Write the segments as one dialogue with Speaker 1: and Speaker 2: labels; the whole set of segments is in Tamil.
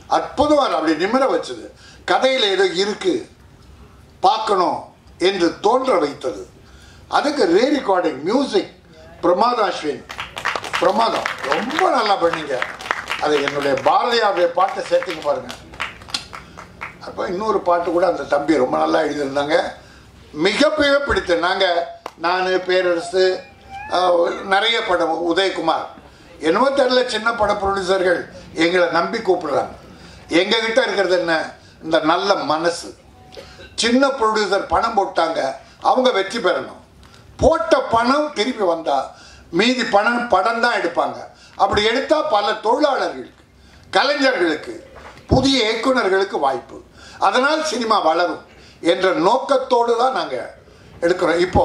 Speaker 1: அற்புதமாக அப்படி நிமிர வச்சது கதையில் ஏதோ இருக்கு பார்க்கணும் என்று தோன்ற வைத்தது அதுக்கு ரீ ரெக்கார்டிங் மியூசிக் பிரமாத அஸ்வின் பிரமாதம் ரொம்ப நல்லா பண்ணீங்க அது என்னுடைய பாரதியாருடைய பாட்டை சேர்த்துங்க பாருங்க அப்போ இன்னொரு பாட்டு கூட அந்த தம்பி ரொம்ப நல்லா எழுதியிருந்தாங்க மிக மிக பிடித்த நாங்கள் நான் பேரரசு ஆஹ், நிறைய படம் உதயகுமார் என்னவோ தெரியல சின்ன பட ப்ரொடியூசர்கள் எங்களை நம்பி கூப்பிடுறாங்க எங்ககிட்ட இருக்கிறது என்ன இந்த நல்ல மனசு சின்ன ப்ரொடியூசர் பணம் போட்டாங்க அவங்க வெற்றி பெறணும் போட்ட பணம் திருப்பி வந்தா மீதி பணம் படம் தான் எடுப்பாங்க அப்படி எடுத்தா பல தொழிலாளர்களுக்கு கலைஞர்களுக்கு புதிய இயக்குனர்களுக்கு வாய்ப்பு அதனால் சினிமா வளரும் என்ற நோக்கத்தோடு தான் நாங்கள் எடுக்கிறோம் இப்போ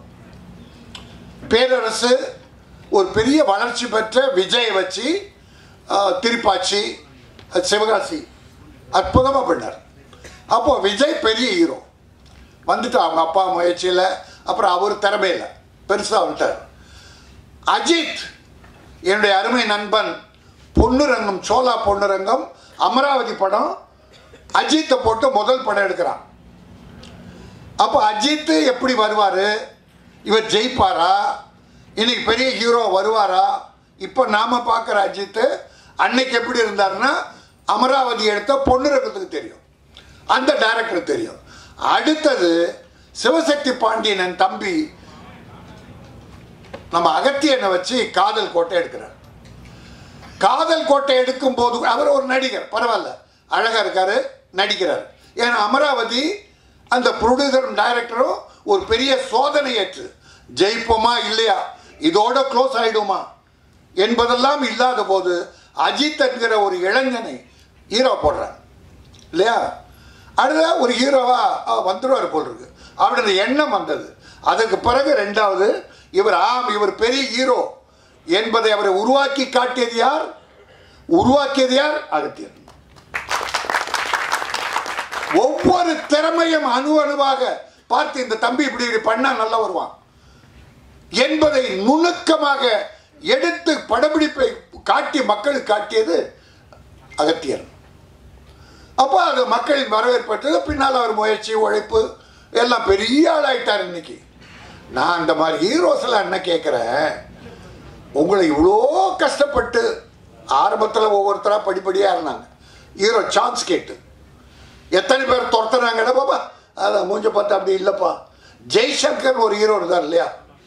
Speaker 1: பேரரசு ஒரு பெரிய வளர்ச்சி பெற்ற விஜய் வச்சு ஆஹ், திருப்பாச்சி அஹ், சிவகாசி அற்புதமாக பண்ணார் அப்போ விஜய் பெரிய ஹீரோ வந்துட்டு அவங்க அப்பா முயற்சியில் அப்புறம் அவர் திறமையில் பெருசாக வந்துட்டார் அஜித் என்னுடைய அருமை நண்பன் பொன்னுரங்கம் சோலா பொன்னுரங்கம் அமராவதி படம் அஜித்தை போட்டு முதல் படம் எடுக்கிறான் அப்போ அஜித் எப்படி வருவார் இவர் ஜெயிப்பாரா இன்னைக்கு பெரிய ஹீரோ வருவாரா இப்போ நாம பார்க்குற அஜித் அன்னைக்கு எப்படி இருந்தாருன்னா அமராவதி எடுத்த பொன்னுரங்கத்துக்கு தெரியும் அந்த டைரக்டர் தெரியும் அடுத்தது சிவசக்தி பாண்டியன் என் தம்பி நம்ம அகத்தியனை வச்சு காதல் கோட்டை எடுக்கிறார் காதல் கோட்டை எடுக்கும் போது அவர் ஒரு நடிகர் பரவாயில்ல அழகா இருக்காரு நடிக்கிறார் ஏன்னா அமராவதி அந்த ப்ரொடியூசரும் டைரக்டரும் ஒரு பெரிய சோதனை ஏற்று ஜெயிப்போமா இல்லையா இதோட க்ளோஸ் ஆயிடுமா என்பதெல்லாம் இல்லாத போது அஜித் என்கிற ஒரு இளைஞனை ஹீரோ போடுறாங்க இல்லையா அடுத்த ஒரு ஹீரோவா அவர் வந்துடுவார் போல் இருக்கு அப்படின்னு எண்ணம் வந்தது அதுக்கு பிறகு ரெண்டாவது இவர் ஆம் இவர் பெரிய ஹீரோ என்பதை அவரை உருவாக்கி காட்டியது யார் உருவாக்கியது யார் அகத்தியர் ஒவ்வொரு திறமையும் அணு அணுவாக பார்த்து இந்த தம்பி இப்படி இப்படி பண்ணா நல்லா வருவான் என்பதை நுணுக்கமாக எடுத்து படப்பிடிப்பை காட்டி மக்களுக்கு காட்டியது அகத்தியர் அப்போ அது மக்களின் வரவேற்பட்டது பின்னால் அவர் முயற்சி உழைப்பு எல்லாம் பெரிய ஆளாயிட்டார் இன்னைக்கு நான் அந்த மாதிரி ஹீரோஸ்லாம் என்ன கேட்குறேன் உங்களை இவ்வளோ கஷ்டப்பட்டு ஆரம்பத்தில் ஒவ்வொருத்தராக படிப்படியாக இருந்தாங்க ஹீரோ சான்ஸ் கேட்டு எத்தனை பேர் துரத்துறாங்கடா பாப்பா அதான் மூஞ்ச பார்த்தா அப்படி இல்லைப்பா ஜெய்சங்கர் ஒரு ஹீரோ இருந்தார் இல்லையா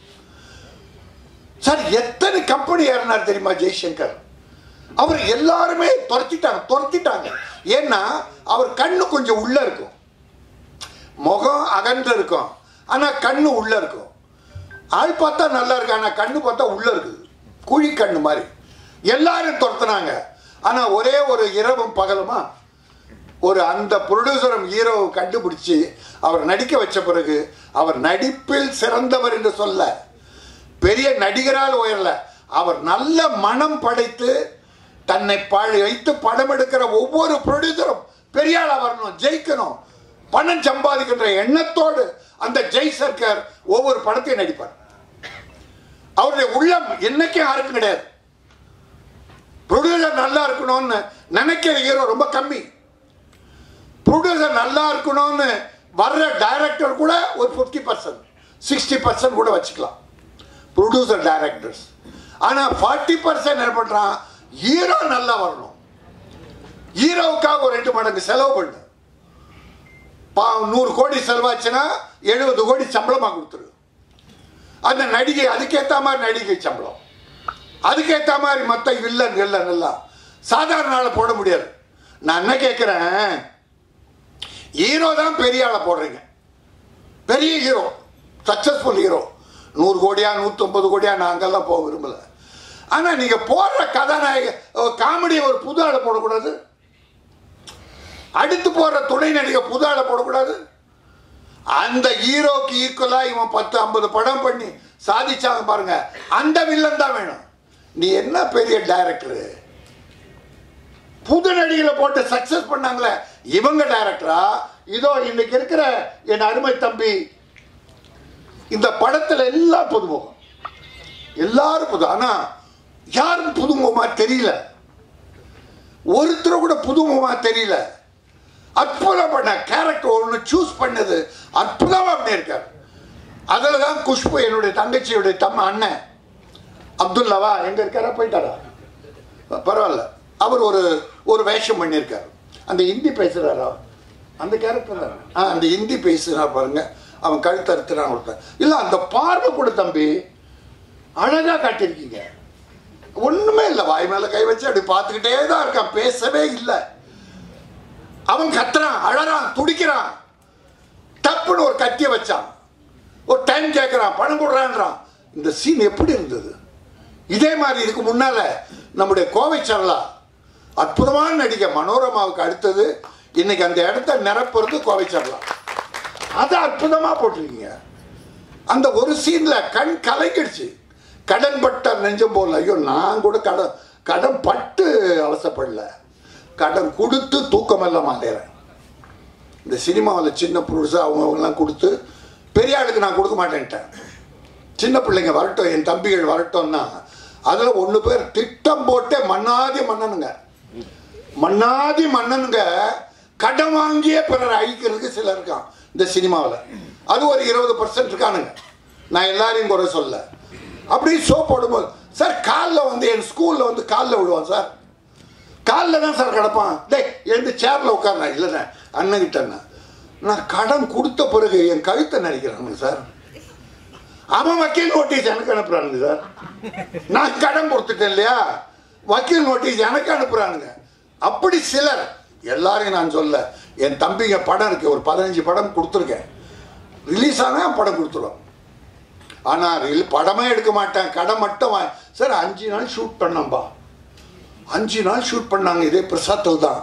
Speaker 1: சார் எத்தனை கம்பெனி ஏறினார் தெரியுமா ஜெய்சங்கர் அவர் எல்லாருமே துரத்திட்டாங்க துரத்திட்டாங்க ஏன்னா அவர் கண்ணு கொஞ்சம் உள்ள இருக்கும் முகம் அகன்று இருக்கும் ஆனா கண்ணு உள்ள இருக்கும் ஆள் பார்த்தா நல்லா இருக்கு ஆனா கண்ணு பார்த்தா உள்ள இருக்குது குழி கண்ணு மாதிரி எல்லாரும் துரத்துனாங்க ஆனா ஒரே ஒரு இரவும் பகலுமா ஒரு அந்த ப்ரொடியூசரும் ஹீரோவை கண்டுபிடிச்சி அவர் நடிக்க வச்ச பிறகு அவர் நடிப்பில் சிறந்தவர் என்று சொல்ல பெரிய நடிகரால் உயரல அவர் நல்ல மனம் படைத்து தன்னை பழி வைத்து படம் எடுக்கிற ஒவ்வொரு ப்ரொடியூசரும் பெரிய ஆளா வரணும் ஜெயிக்கணும் பணம் சம்பாதிக்கின்ற எண்ணத்தோடு அந்த ஜெய் சர்க்கார் ஒவ்வொரு படத்தையும் நடிப்பார் அவருடைய உள்ளம் என்னைக்கும் யாருக்கும் கிடையாது ப்ரொடியூசர் நல்லா இருக்கணும்னு நினைக்கிற ஹீரோ ரொம்ப கம்மி ப்ரொடியூசர் நல்லா இருக்கணும்னு வர்ற டைரக்டர் கூட ஒரு ஃபிஃப்டி பர்சன்ட் சிக்ஸ்டி பர்சன்ட் கூட வச்சுக்கலாம் ப்ரொடியூசர் டைரக்டர்ஸ் ஆனால் ஃபார்ட்டி பர்சன்ட் என்ன பண்ணுறான் ஹீரோ நல்லா வரணும் ஹீரோவுக்காக ஒரு ரெண்டு மடங்கு செலவு பண்ணு பா நூறு கோடி செலவாச்சுன்னா எழுபது கோடி சம்பளமாக கொடுத்துரு அந்த நடிகை அதுக்கேற்ற மாதிரி நடிகை சம்பளம் அதுக்கேற்ற மாதிரி மற்ற வில்லன் வில்லன் எல்லாம் சாதாரண ஆளை போட முடியாது நான் என்ன கேட்குறேன் ஹீரோ தான் பெரிய ஆளை போடுறீங்க பெரிய ஹீரோ சக்ஸஸ்ஃபுல் ஹீரோ நூறு கோடியா நூற்றம்பது கோடியா நான் அங்கெல்லாம் போக விரும்பல ஆனால் நீங்கள் போடுற கதாநாயக காமெடி ஒரு புது ஆளை போடக்கூடாது அடுத்து போடுற துணை நடிகை புது ஆளை போடக்கூடாது அந்த ஹீரோக்கு ஈக்குவலா இவன் பத்து ஐம்பது படம் பண்ணி சாதிச்சாங்க பாருங்க அந்த வில்லன் தான் வேணும் நீ என்ன பெரிய டைரக்டரு புது நடிகளை போட்டு சக்சஸ் பண்ணாங்களே இவங்க டைரக்டரா இதோ இன்னைக்கு இருக்கிற என் அருமை தம்பி இந்த படத்துல எல்லாம் புதுமுகம் எல்லாரும் புது ஆனா யாரும் புதுமுகமா தெரியல ஒருத்தர் கூட புதுமுகமா தெரியல அற்புதம் பண்ண கேரக்டர் ஒன்று சூஸ் பண்ணது அற்புதமா பண்ணியிருக்காரு அதில் தான் குஷ்பு என்னுடைய தங்கச்சியுடைய தம்ம அண்ணன் அப்துல்லாவா எங்க இருக்காரா போயிட்டாரா பரவாயில்ல அவர் ஒரு ஒரு வேஷம் பண்ணியிருக்காரு அந்த ஹிந்தி பேசுறாரா அந்த கேரக்டர் தான் ஆ அந்த ஹிந்தி பேசுறா பாருங்க அவன் கழுத்து அறுத்துறான் ஒருத்தன் இல்லை அந்த பார்வை கூட தம்பி அழகா காட்டியிருக்கீங்க ஒண்ணுமே இல்லை வாய் மேல கை வச்சு அப்படி பார்த்துக்கிட்டே தான் இருக்கான் பேசவே இல்லை அவன் கத்துறான் அழறான் துடிக்கிறான் டப்புன்னு ஒரு கத்திய வச்சான் ஒரு டைம் கேட்குறான் பணம் கொடுறான்றான் இந்த சீன் எப்படி இருந்தது இதே மாதிரி இதுக்கு முன்னால நம்முடைய கோவை சரளா அற்புதமான நடிகை மனோரமாவுக்கு அடுத்தது இன்னைக்கு அந்த இடத்த நிரப்புறது கோவை சரளா அதை அற்புதமா போட்டிருக்கீங்க அந்த ஒரு சீன்ல கண் கலங்கிடுச்சு கடன் பட்ட நெஞ்சம் போல ஐயோ நான் கூட கடன் கடன் பட்டு அவசப்படல கடன் கொடுத்து தூக்கமெல்லாம் மாட்டேறேன் இந்த சினிமாவில் சின்ன புதுசாக அவங்கவுங்கெல்லாம் கொடுத்து பெரிய ஆளுக்கு நான் கொடுக்க மாட்டேன்ட்டேன் சின்ன பிள்ளைங்க வரட்டும் என் தம்பிகள் வரட்டும்னா அதில் ஒன்று பேர் திட்டம் போட்டே மன்னாதி மன்னனுங்க மன்னாதி மன்னனுங்க கடன் வாங்கியே பிறர் அழிக்கிறதுக்கு சிலர் இருக்கான் இந்த சினிமாவில் அது ஒரு இருபது பர்சன்ட் இருக்கானுங்க நான் எல்லாரையும் குறை சொல்ல அப்படியே ஷோ போடும்போது சார் காலில் வந்து என் ஸ்கூலில் வந்து காலில் விடுவான் சார் காலில் தான் சார் கிடப்பான் டேய் எழுந்து சேரில் உட்கார்றேன் இல்லைண்ணே அண்ணன்கிட்டண்ணா நான் கடன் கொடுத்த பிறகு என் கழுத்தை நினைக்கிறானுங்க சார் அவன் வக்கீல் நோட்டீஸ் எனக்கு அனுப்புறானுங்க சார் நான் கடன் கொடுத்துட்டேன் இல்லையா வக்கீல் நோட்டீஸ் எனக்கு அனுப்புறானுங்க அப்படி சிலர் எல்லாரையும் நான் சொல்ல என் தம்பிங்க படம் இருக்கு ஒரு பதினஞ்சு படம் கொடுத்துருக்கேன் ரிலீஸ் ஆனால் படம் கொடுத்துருவோம் ஆனால் ரில் படமே எடுக்க மாட்டேன் கடன் மட்டும் வா- சார் அஞ்சு நாள் ஷூட் பண்ணம்பா அஞ்சு நாள் ஷூட் பண்ணாங்க இதே பிரசாத்தில் தான்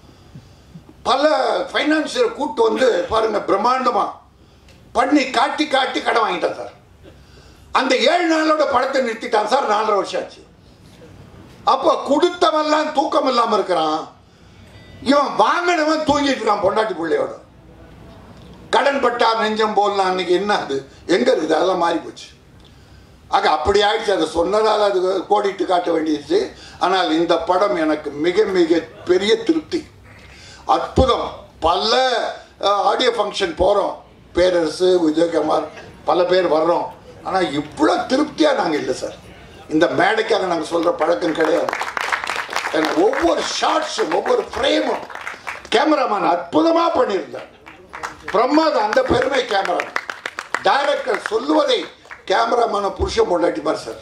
Speaker 1: பல ஃபைனான்சியரை கூட்டு வந்து பாருங்க பிரம்மாண்டமா பண்ணி காட்டி காட்டி கடன் வாங்கிட்டேன் சார் அந்த ஏழு நாளோட படத்தை நிறுத்திட்டான் சார் நாலரை வருஷம் ஆச்சு அப்போ கொடுத்தவெல்லாம் தூக்கம் இல்லாம இருக்கிறான் இவன் வாங்கினவன் தூங்கிட்டு இருக்கான் பொண்டாட்டி பிள்ளையோட கடன் பட்டா நெஞ்சம் போடலாம் அன்னைக்கு என்ன அது எங்க இருக்குது அதெல்லாம் மாறி போச்சு ஆக அப்படி ஆயிடுச்சு அதை சொன்னதால் அது கோடிட்டு காட்ட வேண்டியது ஆனால் இந்த படம் எனக்கு மிக மிக பெரிய திருப்தி அற்புதம் பல ஆடியோ ஃபங்க்ஷன் போகிறோம் பேரரசு விஜயகுமார் பல பேர் வர்றோம் ஆனால் இவ்வளோ திருப்தியாக நாங்கள் இல்லை சார் இந்த மேடைக்காக நாங்கள் சொல்கிற பழக்கம் கிடையாது ஏன்னா ஒவ்வொரு ஷார்ட்ஸும் ஒவ்வொரு ஃப்ரேமும் கேமராமேன் அற்புதமாக பண்ணியிருந்தார் பிரமாதம் அந்த பெருமை கேமரா டைரக்டர் சொல்லுவதை கேமராமேனை புருஷன் பொண்டாட்டிப்பார் சார்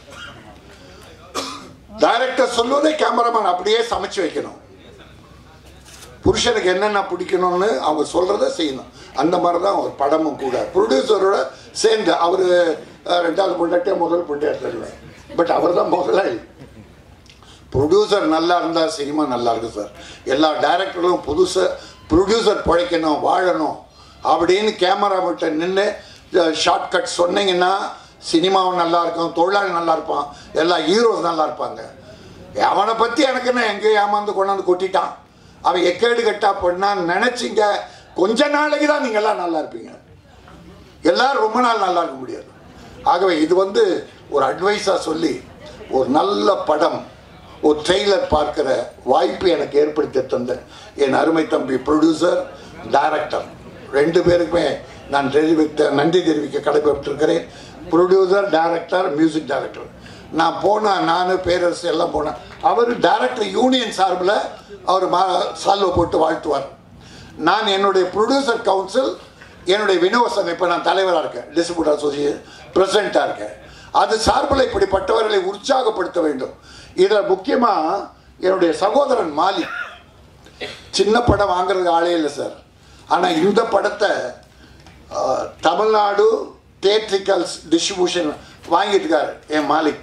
Speaker 1: டைரக்டர் சொல்லுவதை கேமராமேன் அப்படியே சமைச்சு வைக்கணும் புருஷனுக்கு என்னென்ன பிடிக்கணும்னு அவங்க சொல்றத செய்யணும் அந்த மாதிரி தான் ஒரு படமும் கூட ப்ரொடியூசரோட சேர்ந்து அவர் ரெண்டாவது பொண்டாட்டியா முதல் பொண்டாட்டியா தெரியல பட் அவர் தான் முதலாளி ப்ரொடியூசர் நல்லா இருந்தால் சினிமா நல்லா இருக்கும் சார் எல்லா டைரக்டர்களும் புதுசாக ப்ரொடியூசர் பிழைக்கணும் வாழணும் அப்படின்னு கேமரா விட்ட நின்று ஷார்ட் கட் சொன்னீங்கன்னா சினிமாவும் நல்லா இருக்கும் தொழிலாளி நல்லா இருப்பான் எல்லா ஹீரோஸ் நல்லா இருப்பாங்க அவனை பற்றி எனக்கு என்ன எங்கேயோ ஏமாந்து கொண்டாந்து கொட்டிட்டான் அவன் எக்கேடு கட்டா பண்ணான்னு நினச்சிங்க கொஞ்ச நாளைக்கு தான் நீங்கள் எல்லாம் நல்லா இருப்பீங்க எல்லாரும் ரொம்ப நாள் நல்லா இருக்க முடியாது ஆகவே இது வந்து ஒரு அட்வைஸாக சொல்லி ஒரு நல்ல படம் ஒரு ட்ரெய்லர் பார்க்கிற வாய்ப்பு எனக்கு ஏற்படுத்தி தந்த என் அருமை தம்பி ப்ரொடியூசர் டைரக்டர் ரெண்டு பேருக்குமே நான் தெரிவித்த நன்றி தெரிவிக்க கடமைப்பட்டிருக்கிறேன் ப்ரொடியூசர் டைரக்டர் மியூசிக் டைரக்டர் நான் போனேன் நான் பேரரசு எல்லாம் போனேன் அவர் டைரக்டர் யூனியன் சார்பில் அவர் மா சால்வை போட்டு வாழ்த்துவார் நான் என்னுடைய ப்ரொடியூசர் கவுன்சில் என்னுடைய வினோத சங்கம் இப்போ நான் தலைவராக இருக்கேன் டிஸ்ட்ரிபியூட்டர் அசோசியேஷன் பிரசிடெண்ட்டாக இருக்கேன் அது சார்பில் இப்படிப்பட்டவர்களை உற்சாகப்படுத்த வேண்டும் இதில் முக்கியமாக என்னுடைய சகோதரன் மாலி சின்ன படம் வாங்குறதுக்கு ஆளே இல்லை சார் ஆனால் இந்த படத்தை அஹ், தமிழ்நாடு தேட்ரிக்கல்ஸ் டிஸ்ட்ரிபியூஷன் வாங்கிட்டு இருக்காரு என் Malik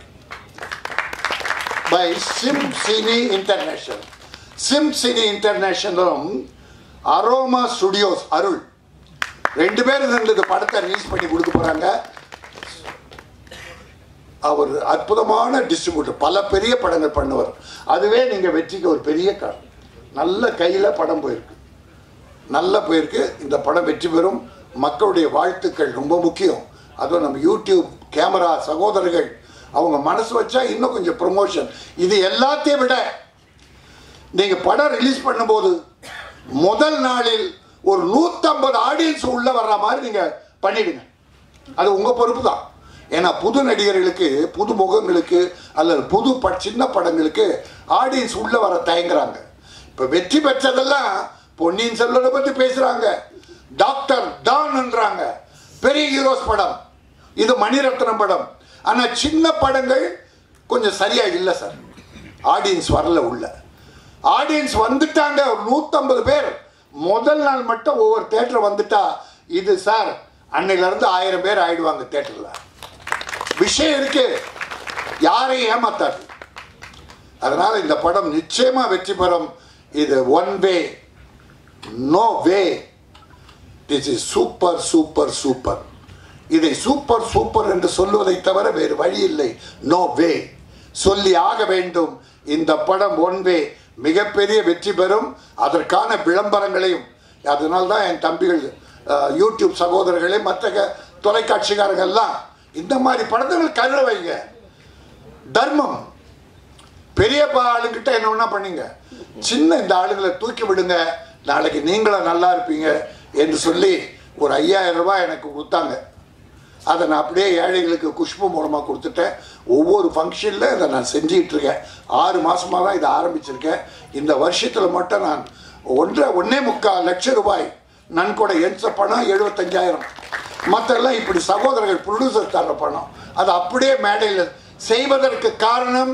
Speaker 1: by Sim Cini International Sim Cini இன்டர்நேஷனலும் அரோமா ஸ்டுடியோஸ் அருள் ரெண்டு பேரும் சேர்ந்து இந்த படத்தை ரிலீஸ் பண்ணி கொடுக்க போறாங்க அவர் அற்புதமான டிஸ்ட்ரிபியூட்டர் பல பெரிய படங்கள் பண்ணுவார் அதுவே நீங்க வெற்றிக்கு ஒரு பெரிய காரணம் நல்ல கையில படம் போயிருக்கு நல்ல போயிருக்கு இந்த படம் வெற்றி பெறும் மக்களுடைய வாழ்த்துக்கள் ரொம்ப முக்கியம் அதுவும் நம்ம யூடியூப் கேமரா சகோதரர்கள் அவங்க மனசு வச்சா இன்னும் கொஞ்சம் ப்ரொமோஷன் இது எல்லாத்தையும் விட நீங்க படம் ரிலீஸ் பண்ணும்போது முதல் நாளில் ஒரு நூற்றம்பது ஆடியன்ஸ் உள்ள வர்ற மாதிரி நீங்க பண்ணிடுங்க அது உங்க பொறுப்பு தான் ஏன்னா புது நடிகர்களுக்கு புது முகங்களுக்கு அல்லது புது ப சின்ன படங்களுக்கு ஆடியன்ஸ் உள்ள வர தயங்குறாங்க இப்ப வெற்றி பெற்றதெல்லாம் பொன்னியின் செல்வனை பத்தி பேசுறாங்க டாக்டர் டான்ன்றாங்க பெரிய ஹீரோஸ் படம் இது மணிரத்னம் படம் ஆனா சின்ன படங்கள் கொஞ்சம் சரியா இல்லை சார் ஆடியன்ஸ் வரல உள்ள ஆடியன்ஸ் வந்துட்டாங்க ஒரு நூற்றம்பது பேர் முதல் நாள் மட்டும் ஒவ்வொரு தேட்டர் வந்துட்டா இது சார் அன்னையில இருந்து ஆயிரம் பேர் ஆயிடுவாங்க தேட்டர்ல விஷயம் இருக்கு யாரையும் ஏமாத்தாது அதனால இந்த படம் நிச்சயமா வெற்றி பெறும் இது one way no way this is super super super இதை சூப்பர் சூப்பர் என்று சொல்வதை தவிர வேறு வழி இல்லை நோ வே சொல்லி ஆக வேண்டும் இந்த படம் ஒன் வே மிகப்பெரிய வெற்றி பெறும் அதற்கான விளம்பரங்களையும் அதனால தான் என் தம்பிகள் அஹ், யூடியூப் சகோதரர்களே மற்ற க- தொலைக்காட்சிக்காரர்கள்லாம் இந்த மாதிரி படத்துகள் கருட வைங்க தர்மம் பெரிய பா- ஆளுங்கிட்ட என்ன வேணா பண்ணுங்க சின்ன இந்த ஆளுங்களை தூக்கி விடுங்க நாளைக்கு நீங்களும் நல்லா இருப்பீங்க என்று சொல்லி ஒரு ஐயாயிரம் ரூபாய் எனக்கு கொடுத்தாங்க அதை நான் அப்படியே ஏழைகளுக்கு குஷ்பு மூலமாக கொடுத்துட்டேன் ஒவ்வொரு ஃபங்க்ஷனில் இதை நான் செஞ்சுக்கிட்டு இருக்கேன் ஆறு மாசமாக தான் இதை ஆரம்பிச்சிருக்கேன் இந்த வருஷத்தில் மட்டும் நான் ஒன்றரை ஒன்றே முக்கால் லட்சம் ரூபாய் நன்கொடை எந்த பணம் எழுபத்தஞ்சாயிரம் மற்றெல்லாம் இப்படி சகோதரர்கள் ப்ரொடியூசர் தர பணம் அது அப்படியே மேடையில் செய்வதற்கு காரணம்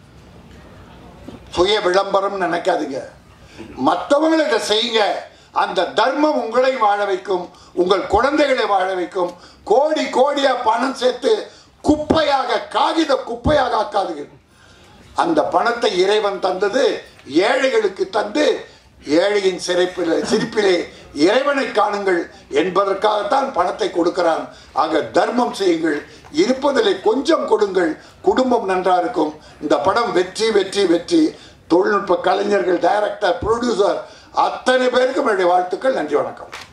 Speaker 1: சுய விளம்பரம் நினைக்காதீங்க மற்றவங்களை இதை செய்யுங்க அந்த தர்மம் உங்களை வாழ வைக்கும் உங்கள் குழந்தைகளை வாழ வைக்கும் கோடி கோடியா பணம் சேர்த்து குப்பையாக காகித குப்பையாக ஆக்காதீர்கள் அந்த பணத்தை இறைவன் தந்தது ஏழைகளுக்கு தந்து ஏழையின் சிரிப்பிலே சிரிப்பிலே இறைவனை காணுங்கள் என்பதற்காகத்தான் பணத்தை கொடுக்கிறான் ஆக தர்மம் செய்யுங்கள் இருப்பதிலே கொஞ்சம் கொடுங்கள் குடும்பம் நன்றா இருக்கும் இந்த படம் வெற்றி வெற்றி வெற்றி தொழில்நுட்ப கலைஞர்கள் டைரக்டர் ப்ரொடியூசர் அத்தனை பேருக்கும் என்னுடைய வாழ்த்துக்கள் நன்றி வணக்கம்